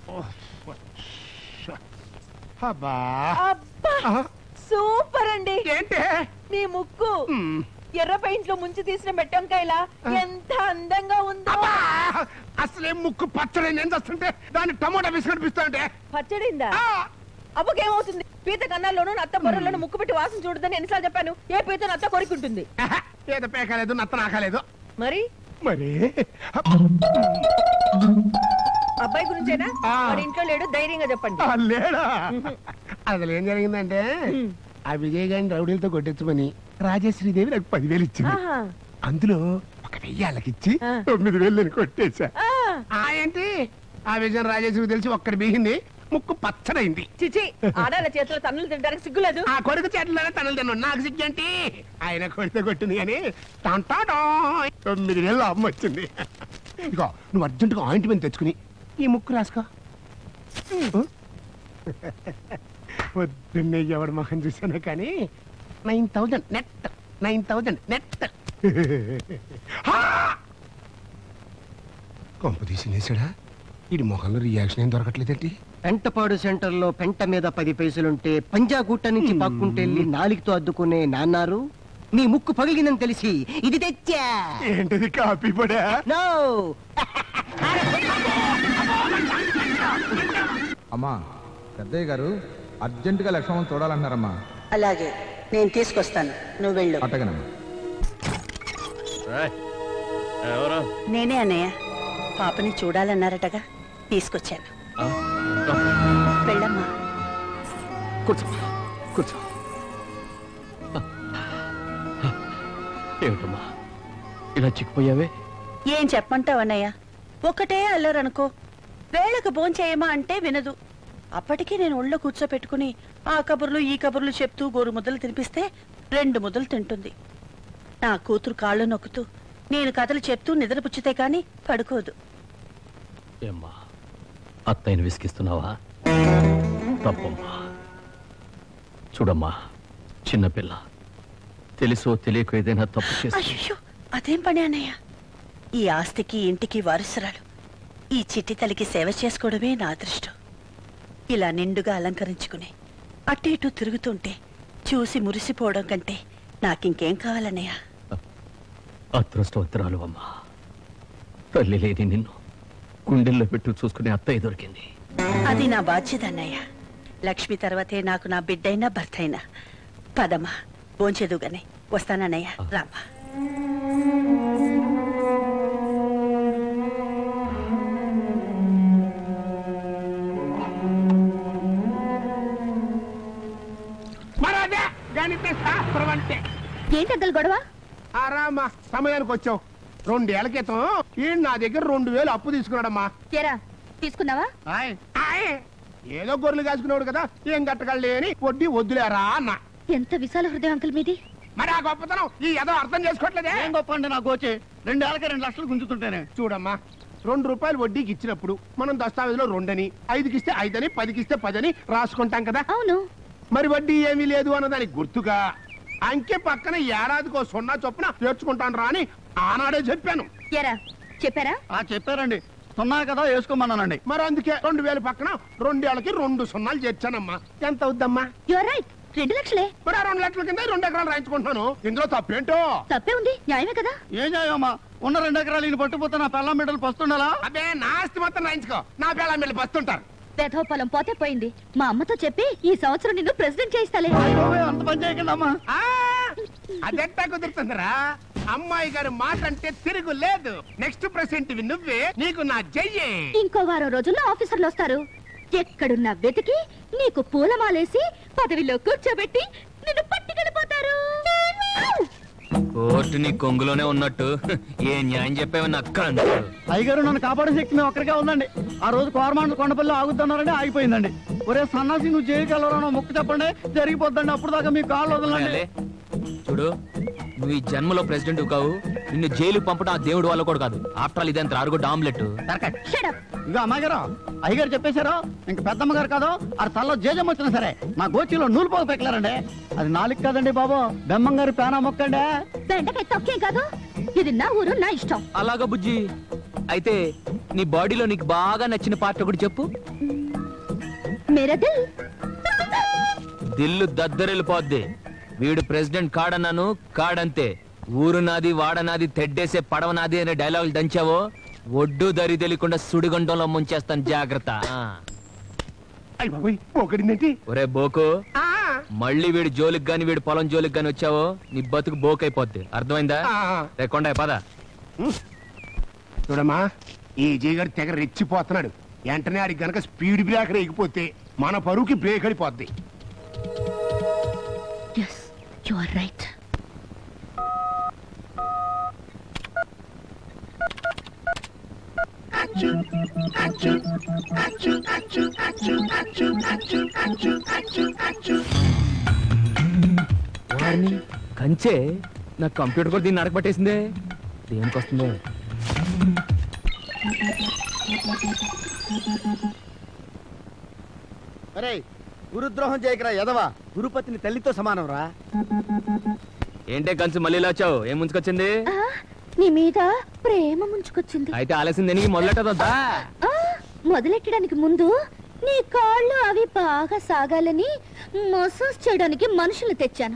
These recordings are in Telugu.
అబ్బా అబ్బా ఆహా. సూపర్ అండి ఏంటి మీ ముక్కు మ్. ఎర్ర పెయింట్ లో ముంచి తీసిన మెట్టంకాయలా ఎంత అందంగా ఉందో అబ్బా! అసలే ముక్కు పచ్చడి నేను వస్తుంటే దాన్ని టమోటా వేసి కనిపిస్తుంటే పచ్చడిందా ఆ! అబ్బకేమవుతుంది పీత కన్నాల్లోనూ నత్త బొర్రలోనూ ముక్కు పెట్టి వాసన చూడదని ఎన్నిసార్లు చెప్పాను ఏ పీత నత్త కొరికుంటుంది ఆహా! ఏదో పేకలేదు నత్త నాకలేదు మరి మరి అబ్బాయి గురించేనా ఆ. వాడి ఇంట్లో లేడు ధైర్యంగా చెప్పండి ఆ, లేడా అసలు ఏం జరిగిందంటే మ్. ఆ విజయ్ గారిని రౌడీలతో కొట్టించమని రాజశ్రీదేవి నాకు పదివేలు ఇచ్చింది ఆహా. అందులో ఒక వెయ్యి వాళ్ళకిచ్చి ఆ. తొమ్మిది వేలు నేను కొట్టేశా ఆ, ఆ ఏంటి ఆ విజయం రాజేశ్వరికి తెలిసి ఒక్కడి బీగింది ముక్కు పచ్చడైంది చిచి ఆడాల చేతిలో తన్నులు తినడానికి సిగ్గులేదు ఆ కొడుకు చేతుల్లోనే తనలు తిన్నాను నాకు సిగ్గేంటి ఆయన కొడితే కొట్టింది కానీ టంటాడాయ్. తొమ్మిది వేలు లాభం వచ్చింది ఇగో నువ్వు అర్జెంటుగా ఆయింట్మెంట్ తెచ్చుకుని ఈ ముక్కు రాసుకో పొద్దున్నే ఎవడు మొహం చూసాను కానీ nine thousand net nine thousand net కొంప తీసినేసాడా ఇది మొహంలో రియాక్షన్ ఏం దొరకట్లేదేంటి పెంటపాడు సెంటర్లో పెంట మీద పది పైసలుంటే పంజాగుట్ట నుంచి పక్కుంటే వెళ్ళి నాలికతో అద్దుకునే నాన్నారు మీ ముక్కు పగిలిందని తెలిసి ఇది తెచ్చా ఏంటిది కాపీ పడా నో అమ్మా పెద్దయ్య గారు అర్జెంటుగా లక్ష్మణ్ చూడాలంటున్నారమ్మా అలాగే నేను తీసుకొస్తాను నువ్వు వెళ్ళు అట్టగనమ్మా ఎవరు నేనే అన్నయ్య పాపని చూడాలన్నారటగా తీసుకొచ్చాను వెళ్ళమ్మా కూర్చో కూర్చో ఏమిటమ్మా ఇలా చిక్కిపోయావే ఏం చెప్పంటావు అన్నయ్య ఒకటే అల్లరనుకో వేళకు భోంచేయమా అంటే వినదు అప్పటికి నేను ఒళ్ళో కూర్చోపెట్టుకుని ఆ కబుర్లు ఈ కబుర్లు చెప్తూ గోరు ముద్దలు తినిపిస్తే రెండు ముద్దలు తింటుంది నా కూతురు కాళ్ళు నొక్కుతూ నేను కథలు చెప్తూ నిద్రపుచ్చితే కాని పడుకోదు ఏమ్మా అత్తయ్యని విసిగిస్తున్నావా తప్పమ్మా చూడమ్మా చిన్నపిల్ల తెలుసో తెలియక ఏదైనా తప్పు చేస్తే అయ్యో అదేం పని అన్నయ్య ఈ ఆస్తికి ఇంటికి వారసురాలు ఈ చిట్టి తల్లికి సేవ చేసుకోవడమే నా అదృష్టం ఇలా నిండుగా అలంకరించుకుని అటు ఇటు తిరుగుతుంటే చూసి మురిసిపోవడం కంటే నాకింకేం కావాలన్నయ్య అదృష్టవంతురాలు అమ్మా తల్లి లేని నిన్ను గుండెల్లో పెట్టు చూసుకునే అత్తయ్య దొరికింది అది నా బాధ్యత అన్నయ్య లక్ష్మి తర్వాతే నాకు నా బిడ్డైనా భర్త అయినా పదమ్మా భోంచేదుగానే వస్తానన్నయ్య రామ్మా మరి అదే గణిత శాస్త్రం అంటే ఏంటి గొడవ ఆరామా సమయానికి వచ్చావు రెండేళ్ల క్రితం ఈ నా దగ్గర రెండు వేలు అప్పు తీసుకున్నాడమ్మా ఎరా తీసుకున్నావా ఆయ్, ఆయ్. ఏదో గొర్రెలు కాసుకున్నాడు కదా ఏం కట్టగలే అని వడ్డీ వద్దులేరా అన్న ఎంత విశాల హృదయం అంకుల్ మీది మరి ఆ గొప్పతనం ఈ ఏదో అర్థం చేసుకోవట్లేదే ఏం గొప్ప అండి నాకు వచ్చి రెండేళ్ళకి రెండు లక్షలు గుంజుతుంటేనే చూడమ్మా రెండు రూపాయలు వడ్డీకి ఇచ్చినప్పుడు మనం దస్తావేజ్లో రెండని ఐదుకిస్తే ఐదని పదికిస్తే పదని రాసుకుంటాం కదా అవును మరి వడ్డీ ఏమీ లేదు అన్నదానికి గుర్తుగా అంకె పక్కన ఏడాదికో సున్నా చొప్పున చేర్చుకుంటాను రా అని ఆనాడే చెప్పాను ఎరా చెప్పారా ఆ చెప్పారండి సున్నా కదా వేసుకోమన్నానండి మరి అందుకే రెండు వేల పక్కన రెండేళ్లకి రెండు సున్నాలు చేర్చానమ్మా ఎంత అవుద్దమ్మా యువర్ రైట్ రెండు లక్షలే మరి ఆ రెండు లక్షల కింద రెండు ఎకరాలు రాయించుకుంటున్నాను ఇందులో తప్పేంటో తప్పే ఉంది న్యాయమే కదా ఏం చేయమ్మా ఉన్న రెండు ఎకరాలు ఈయన పట్టుపోతే నా పెళ్ళం బిడ్డలు పస్తుండాలా అదే నా ఆస్తి మొత్తం రాయించుకో నా పిల్లల మీద బస్తుంటారు వేధవ పొలం పోతే పోయింది మా అమ్మతో చెప్పి ఈ సంవత్సరం నిన్ను ప్రెసిడెంట్ చేయిస్తాలే అయ్యోయ్, అంత పని చేయకండి అమ్మా ఆ, అదెట్టా కుదురుతుందిరా అమ్మాయి గారి మాట అంటే తిరుగు లేదు నెక్స్ట్ ప్రెసెంట్ నువ్వే నీకు నా జయ్యే ఇంకో వారం రోజుల్లో ఆఫీసర్లు వస్తారు ఎక్కడున్నా వెతికి నీకు పూలమాలేసి పదవిలో కూర్చోబెట్టి నిన్ను పట్టుకెళ్ళిపోతారు కోర్టు నీ కొంగులోనే ఉన్నట్టు ఏ న్యాయం చెప్పావు నక్క అయ్యగారు నన్ను కాపాడే శక్తి మేము ఒక్కరికే ఉందండి ఆ రోజు కోరమాండ కొండపల్లి ఆగుతున్నారంటే ఆగిపోయిందండి ఒరే సన్నాసి నువ్వు జైలుకి వెళ్ళరా మొక్కు చెప్పండి జరిగిపోద్దండి అప్పుడు దాకా మీ కాళ్ళు వదలండి చూడు నువ్వు ఈ జన్మలో ప్రెసిడెంట్ కావు నిన్ను జైలు పంపడం ఆ దేవుడు వల్ల కూడా కాదు ఆఫ్టర్ ఆల్ ఇదంతా అరుగుడు ఆమ్లెట్ ఇక అమ్మాయి గారు అయ్యగారు చెప్పేశారు ఇంక పెద్దమ్మ గారు కాదు ఆ తల్లో జేజం వచ్చినా సరే నా గోచిలో నూలు పోగు పెక్కలారండి అది నాలుగు కాదండి బాబు బెమ్మం గారి పేనా మొక్కండి బెండకాయ తొక్కే కాదు ఇది నా ఊరు నా ఇష్టం అలాగా బుజ్జి అయితే నీ బాడీలో నీకు బాగా నచ్చిన పార్ట్ ఒకటి చెప్పు మేరా దిల్ దిల్లు దద్దరిల్లిపోద్ది వీడు ప్రెసిడెంట్ కాడన్నాను కాడంతే ఊరు నాది వాడనాది తెడ్డేసే పడవ నాది అనే డైలాగులు దంచావో ఒడ్డు దరి తెలియకుండా సుడిగుండంలో ముంచేస్తాను జాగ్రత్త ఆ. అయ్యి బాబోయ్ ఒకటిందేంటి ఒరే బోకు ఆ, మళ్ళీ వీడి జోలికి గాని వీడి పొలం జోలికి గాని వచ్చావో నీ బతుకు బోకైపోద్ది అర్థమైందా ఆ. రేకొండ పద చూడమ్మా ఈ జీగడు తెగ రెచ్చిపోతున్నాడు వెంటనే ఆడికి గనక స్పీడ్ బ్రేకర్ ఎగిపోతే మన పరువుకి బ్రేక్ అడిపోద్ది ఎస్ యు ఆర్ రైట్ వారిని కంచే నా కంప్యూటర్ కూడా దీన్ని అడగబట్టేసిందే దేనికి వస్తుందో అరే గురుద్రోహం చేయకరా ఎదవా గురుపతిని తల్లితో సమానం రా ఏంటే కంచు మళ్ళీ ఇలా వచ్చావు ఏం ముంచుకొచ్చింది నీ మీద ప్రేమ ముంచుకొచ్చింది అయితే ఆలస్యం దేనికి మొదలెట్టదా ఆ, మొదలెట్టడానికి ముందు నీ కాళ్ళు అవి బాగా సాగాలని మసాజ్ చేయడానికి మనుషులు తెచ్చాను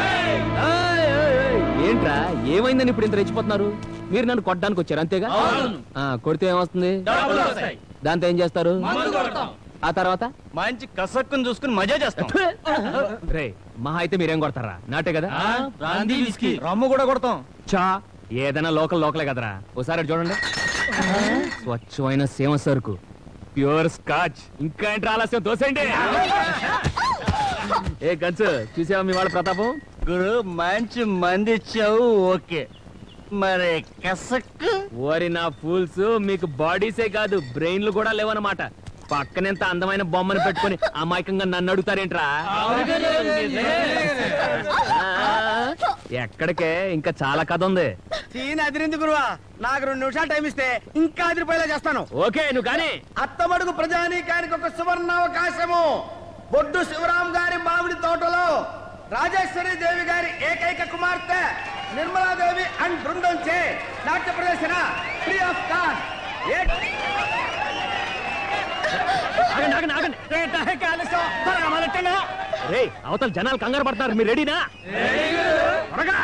ఏంట్రా ఏమైందని ఇప్పుడు ఇంత రెచ్చిపోతున్నారు మీరు నన్ను కొట్టడానికి వచ్చారు అంతేగా ఆ, కొడితే ఏమొస్తుంది దాంతో ఏం చేస్తారు ఆ తర్వాత మంచి కసక్కుని చూసుకుని మజా చేస్తాం రే మహా అయితే మీరేం కొడతారా నాటే కదా రమ్ము కూడా కొడతాం చా ఏదైనా లోకల్ లోకలే కదరా ఒకసారి అటు చూడండి స్వచ్ఛమైన సీమ సరుకు ప్యూర్ స్కాచ్ ఇంకా ఏంటి ఆలస్యం దోసేయండి ఏ కంచు చూసావా మీ వాళ్ళ ప్రతాపం గురు మంచి మంది ఇచ్చావు ఓకే మరి కసక్కు ఓరి నా ఫూల్స్ మీకు బాడీసే కాదు బ్రెయిన్లు కూడా లేవన్నమాట పక్కనెంత అందమైన బొమ్మను పెట్టుకొని అమాయకంగా నన్ను అడుగుతారేంట్రా ఆ, ఎక్కడికే ఇంకా చాలా కథ ఉంది సీన్ అదిరింది గురువా నాకు రెండు నిమిషాలు టైం ఇస్తే ఇంకా అదిరిపోయేలా చేస్తాను ఓకే నువ్వు కానీ అత్తమడుగు ప్రజానీకానికి ఒక సువర్ణావకాశము బొడ్డు శివరాం గారి మామిడి తోటలో రాజేశ్వరి దేవి గారి ఏకైక కుమార్తె నిర్మలాదేవి అండ్ బృందం చే నాట్య ప్రదర్శన ఫ్రీ ఆఫ్ కాస్ట్ ఆగండి, ఆగండి, ఆగండి. రేయ్ అవతల జనాలు కంగారు పడతారు మీరు రెడీనా త్వరగా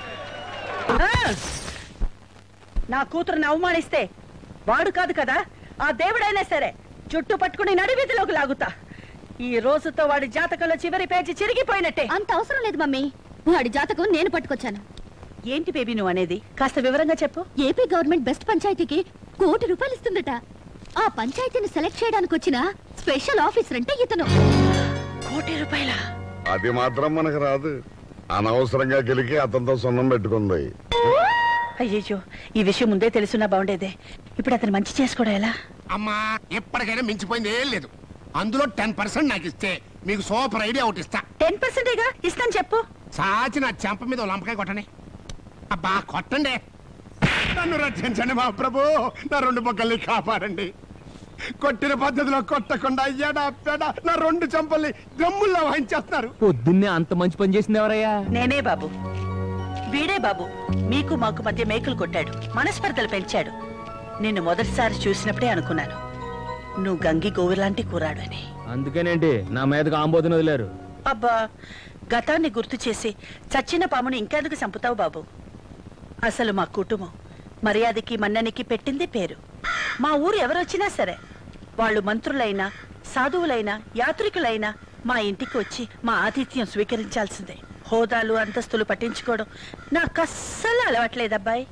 నా కూతురుని అవమానిస్తే వాడు కాదు కదా ఆ దేవుడైనా సరే చుట్టూ పట్టుకుని నడివీధిలోకి లాగుతా ఈ రోజుతో వాడి జాతకంలో చివరి పేజీ చిరిగిపోయినట్టే అంత అవసరం లేదు మమ్మీ వాడి జాతకం నేను పట్టుకొచ్చాను ఏంటి బేబీ నువ్వు అనేది కాస్త వివరంగా చెప్పు ఏపీ గవర్నమెంట్ బెస్ట్ పంచాయతీకి కోటి రూపాయలు ఇస్తుందట ఆ పంచాయతీని సెలెక్ట్ చేయడానికి వచ్చిన స్పెషల్ ఆఫీసర్ అంటే ఇతను కోటి రూపాయల అది మాత్రం మనకు రాదు అనవసరంగా గెలికి అతనితో సున్నం పెట్టుకుంది అయ్యయ్యో ఈ విషయం ముందే తెలుసున్నా బాగుండేదే ఇప్పుడు అతను మంచి చేసుకోవడం ఎలా అమ్మా ఎప్పటికైనా మించిపోయింది ఏం లేదు అందులో టెన్ పర్సెంట్ నాకు ఇస్తే మీకు సూపర్ ఐడియా ఒకటి ఇస్తా టెన్ పర్సెంటేగా ఇస్తాను చెప్పు సాచి నా చెంప మీద ఓ లంపకాయ కొట్టండి అబ్బా కొట్టండి నన్ను రక్షించండి మా ప్రభు నా రెండు బొక్కల్ని కాపాడండి కొట్టిన పద్ధతిలో కొట్టకుండా అయ్యాడా అప్పాడా నా రెండు చెంపల్ని దమ్ముల్లో వాయించేస్తున్నారు పొద్దున్నే అంత మంచి పని చేసింది ఎవరయ్యా నేనే బాబు వీడే బాబు మీకు మాకు మధ్య మేకులు కొట్టాడు మనస్పర్ధలు పెంచాడు నిన్ను మొదటిసారి చూసినప్పుడే అనుకున్నాను నువ్వు గంగి గోవులాంటి కూరాడు అని అందుకేనేంటి నా మీదకి ఆంబోతుని వదిలేరు అబ్బా గతాన్ని గుర్తు చేసి చచ్చిన పాముని ఇంకెందుకు చంపుతావు బాబు అసలు మా కుటుంబం మర్యాదకి మన్ననికి పెట్టింది పేరు మా ఊరు ఎవరొచ్చినా సరే వాళ్ళు మంత్రులైనా సాధువులైనా యాత్రికులైనా మా ఇంటికి వచ్చి మా ఆతిథ్యం స్వీకరించాల్సిందే హోదాలు అంతస్తులు పట్టించుకోవడం నాకు అస్సలు అలవాట్లేదబ్బాయి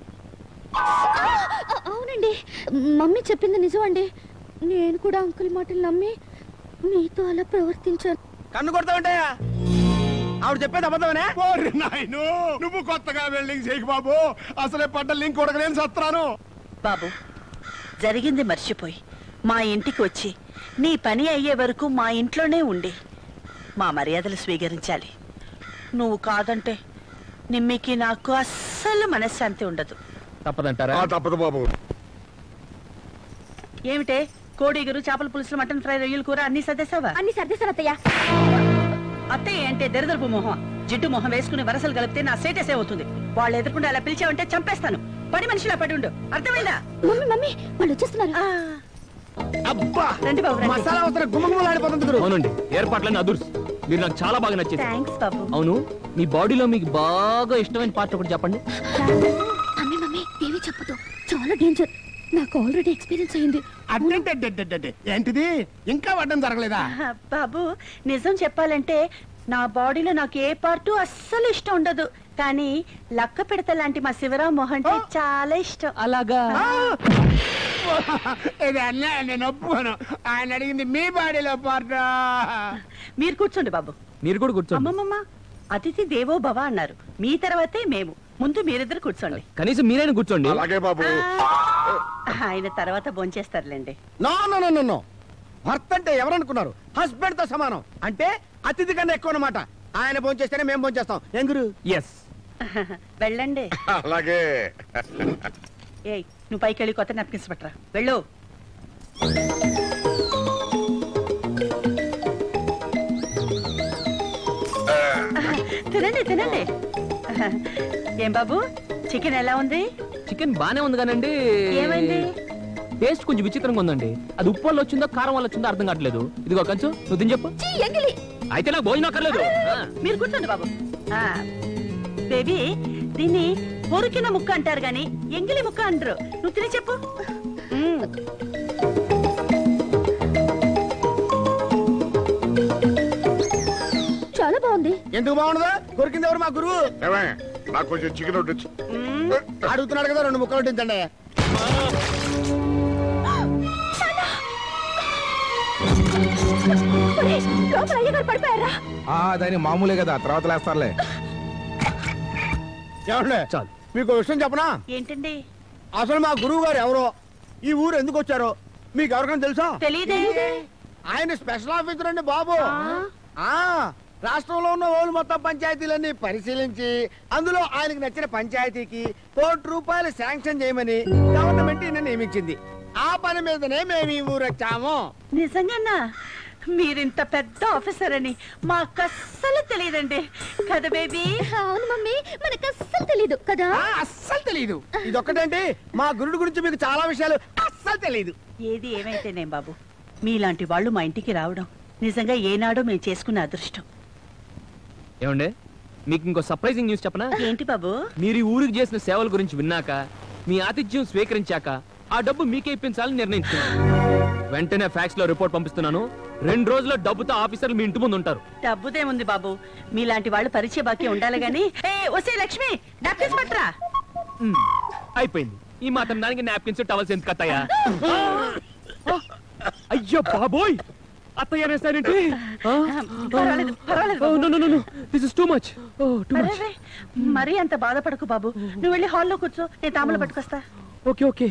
ఆ, అవునండి మమ్మీ చెప్పింది నిజం అండి నేను కూడా అంకుల్ మాటలు నమ్మి మీతో అలా ప్రవర్తించాను కన్ను కొడతావంటాయా ఆవిడ చెప్పేది అబద్ధమనే ఓరి నాయను నువ్వు కొత్తగా వెల్డింగ్ చేయకు బాబు అసలే పడ్డ లింక్ ఉడకలేని సత్రాను బాబు జరిగింది మర్చిపోయి మా ఇంటికి వచ్చి నీ పని అయ్యే వరకు మా ఇంట్లోనే ఉండి మా మర్యాదలు స్వీకరించాలి నువ్వు కాదంటే నిమ్మికి నాకు అస్సలు మనశ్శాంతి ఉండదు తప్పదంటారా ఆ తప్పదు బాబు ఏమిటే కోడిగురు చేపల పులుసులు మటన్ ఫ్రై రొయ్యల కూర అన్ని సర్దేశావా అన్ని సర్దేశాను అత్తయ్య అత్తయ్య అంటే దరిదరపు మొహం జిడ్డు మొహం వేసుకుని వరసలు కలిపితే నా సేటెస్ అవుతుంది వాళ్ళు ఎదుర్కొంటే అలా పిలిచావంటే చంపేస్తాను పడి మనిషిలా పడి ఉండు అర్థమైందా మమ్మీ మమ్మీ వాళ్ళు వచ్చేస్తున్నారు ఆ, అబ్బా రండి బాబు రండి మసాలా అవసరం గుమ్మగుమ్మలాడిపోతుంది గురు అవునండి ఏర్పాట్లన్నీ అదుర్స్ మీరు నాకు చాలా బాగా నచ్చేది థ్యాంక్స్ బాబు అవును మీ బాడీలో మీకు బాగా ఇష్టమైన పార్ట్ ఒకటి చెప్పండి మమ్మీ మమ్మీ ఏవి చెప్పదు చాలా డేంజర్ నాకు ఆల్రెడీ ఎక్స్పీరియన్స్ అయింది అడ్డంటే ఏంటిది ఇంకా వడ్డం జరగలేదా ఆ, బాబు నిజం చెప్పాలంటే నా బాడీలో నాకు ఏ పార్టు అస్సలు ఇష్టం ఉండదు కానీ లక్క పిడత లాంటి మా శివరాం మోహన్ అంటే చాలా ఇష్టం అలాగా ఇది అన్యాయం నేను ఒప్పుకోను ఆయన అడిగింది మీ బాడీలో పార్ట్ మీరు కూర్చోండి బాబు మీరు కూడా కూర్చోండి అమ్మమ్మమ్మ అతిథి దేవో భవ అన్నారు మీ తర్వాతే మేము ముందు మీరిద్దరు కూర్చోండి కనీసం మీరైనా కూర్చోండి అలాగే బాబు ఆయన తర్వాత భోంచేస్తారులేండి no no no no no భర్త అంటే ఎవరనుకున్నారు హస్బెండ్ తో సమానం అంటే అతిథి కన్నా ఎక్కువ అనమాట ఆయన భోంచేస్తేనే మేము భోంచేస్తాం ఏం గురు ఎస్ వెళ్ళండి అలాగే ఏయ్ నువ్వు పైకి వెళ్ళి కొత్త నెప్కిన్స్ పట్టరా వెళ్ళు తినండి తినండి ఏం బాబు చికెన్ ఎలా ఉంది చికెన్ బానే ఉంది కానండి ఏమైంది టేస్ట్ కొంచెం విచిత్రంగా ఉందండి అది ఉప్పు వల్ల వచ్చిందో కారం వల్ల వచ్చిందో అర్థం కావట్లేదు ఇదిగో కంచు నువ్వు తిని చెప్పు చీ, ఎంగిలి అయితే నాకు భోజనం అక్కర్లేదు ఆ. మీరు కూర్చోండి బాబు ఆ, బేబీ దీన్ని పొరికిన ముక్క అంటారు గాని ఎంగిలి ముక్క అంటారు నువ్వు తిని చెప్పు మ్మ్. చాలా బాగుంది ఎందుకు బాగుండదు కొరికింది ఎవరు మా గురువు ఏమే నాకు కొంచెం చికెన్ ఒకటి ఇచ్చు. మ్మ్. అడుగుతున్నాడు కదా రెండు ముక్కలు వడ్డించండి ఒరేయ్, లోపల అయ్యగారు పడిపోయారా ఆ దాని మామూలే కదా తర్వాత లేస్తారులే ఏమండి చాలు. మీకు ఓ విషయం చెప్పనా ఏంటండి అసలు మా గురువు గారు ఎవరో ఈ ఊరు ఎందుకు వచ్చారో మీకు ఎవరికైనా తెలుసా తెలీదే ఆయన స్పెషల్ ఆఫీసర్ అండి బాబు ఆ? ఆ రాష్ట్రంలో ఉన్న ఓళ్ళు మొత్తం పంచాయతీలన్నీ పరిశీలించి అందులో ఆయనకు నచ్చిన పంచాయతీకి కోటి రూపాయలు శాంక్షన్ చేయమని గవర్నమెంట్ ఈయన నియమించింది ఆ పని మీదనే మేము ఈ ఊరు వచ్చాము నిజంగానా మీరింత పెద్ద ఆఫీసర్ అని మాకు అస్సలు తెలియదండి కదా బేబీ అవును మమ్మీ మనకు అస్సలు తెలీదు కదా ఆ, అస్సలు తెలీదు ఇదొక్కటేంటి మా గురుడు గురించి మీకు చాలా విషయాలు అస్సలు తెలియదు ఏది ఏమైతేనేం బాబు మీలాంటి వాళ్ళు మా ఇంటికి రావడం నిజంగా ఏనాడో మేము చేసుకున్న అదృష్టం ఏమండే మీకు ఇంకో సర్ప్రైజింగ్ న్యూస్ చెప్పనా ఏంటి బాబు మీరు ఈ ఊరికి చేసిన సేవల గురించి విన్నాక మీ ఆతిథ్యం స్వీకరించాక ఆ డబ్బు మీకే ఇప్పించాలని నిర్ణయించుకున్నాను వెంటనే ఫ్యాక్స్ లో రిపోర్ట్ పంపిస్తున్నాను రెండు రోజుల్లో డబ్బుతో ఆఫీసర్లు మీ ఇంటి ముందు ఉంటారు డబ్బుదేముంది బాబు మీలాంటి వాళ్ళు పరిచయ బాకీ ఉండాలి గాని ఏ వసే లక్ష్మి నాప్కిన్స్ పట్టరా మ్, అయిపోయింది ఈ మాత్రం దానికి నాప్కిన్స్ టవల్స్ ఎందుకు అత్తయ్యా అయ్యో బాబోయ్ అత్తయ్య అనేసారేంటి పర్వాలేదు పర్వాలేదు బాబు. This is too much too much అరెరే, మరీ అంత బాధపడకు బాబు నువ్వు వెళ్ళి హాల్లో కూర్చో నేను తాములు పట్టుకొస్తా ఓకే ఓకే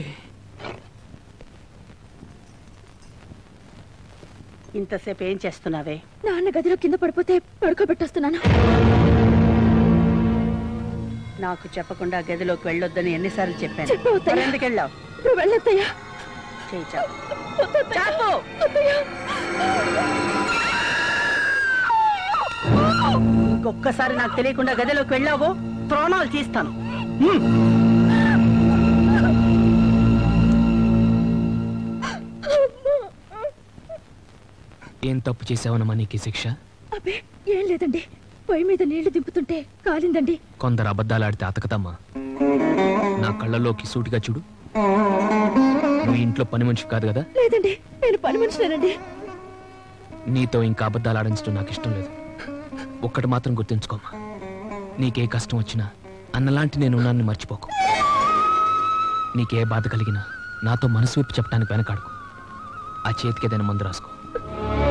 ఇంతసేపు ఏం చేస్తున్నావే నాన్న గదిలో కింద పడిపోతే పడుకోబెట్టేస్తున్నాను నాకు చెప్పకుండా గదిలోకి వెళ్ళొద్దని ఎన్నిసార్లు చెప్పాను చెప్పు, అత్తయ్య. మరి ఎందుకు వెళ్ళావు నువ్వు వెళ్ళొద్దయ్యా చేయి చాపు. వద్దత్తయ్య. చాపు. అత్తయ్య. ఇంకొక్కసారి నాకు తెలియకుండా గదిలోకి వెళ్ళావో ప్రాణాలు తీస్తాను ఏం తప్పు చేసావనమ్మా నీకు ఈ శిక్ష అబ్బే ఏం లేదండి పొయ్యి మీద నీళ్లు దింపుతుంటే కాలిందండి కొందరు అబద్ధాలు ఆడితే అతకదమ్మా నా కళ్ళలోకి సూటిగా చూడు నువ్వు ఇంట్లో పని మనిషి కాదు కదా లేదండి నేను పని మనిషినేనండి నీతో ఇంకా అబద్ధాలు ఆడించడం నాకు ఇష్టం లేదు ఒక్కటి మాత్రం గుర్తుంచుకోమ్మా నీకే కష్టం వచ్చినా అన్నలాంటి నేను ఉన్నాన్ని మర్చిపోకు నీకే బాధ కలిగినా నాతో మనసు విప్పి చెప్పడానికి వెనకాడుకు ఆ చేతికి ఏదైనా మందు రాసుకో